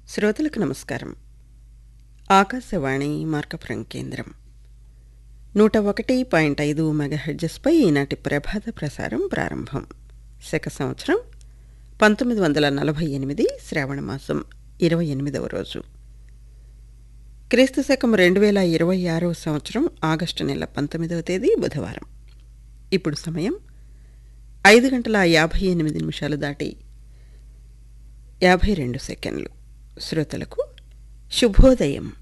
శ్రోతలకు నమస్కారం ఆకాశవాణి మార్కపురం కేంద్రం నూట ఒకటి పాయింట్ ఐదు మెగాహెడ్జెస్పై ఈనాటి ప్రభాత ప్రసారం ప్రారంభం శక సంవత్సరం పంతొమ్మిది వందల నలభై ఎనిమిది శ్రావణ మాసం ఇరవై ఎనిమిదవ రోజు క్రీస్తు శకం రెండు వేల ఇరవై ఆరవ సంవత్సరం ఆగస్టు నెల పంతొమ్మిదవ తేదీ బుధవారం ఇప్పుడు సమయం ఐదు గంటల యాభై ఎనిమిది నిమిషాలు దాటి యాభై రెండు సెకండ్లు శ్రోతలకు శుభోదయం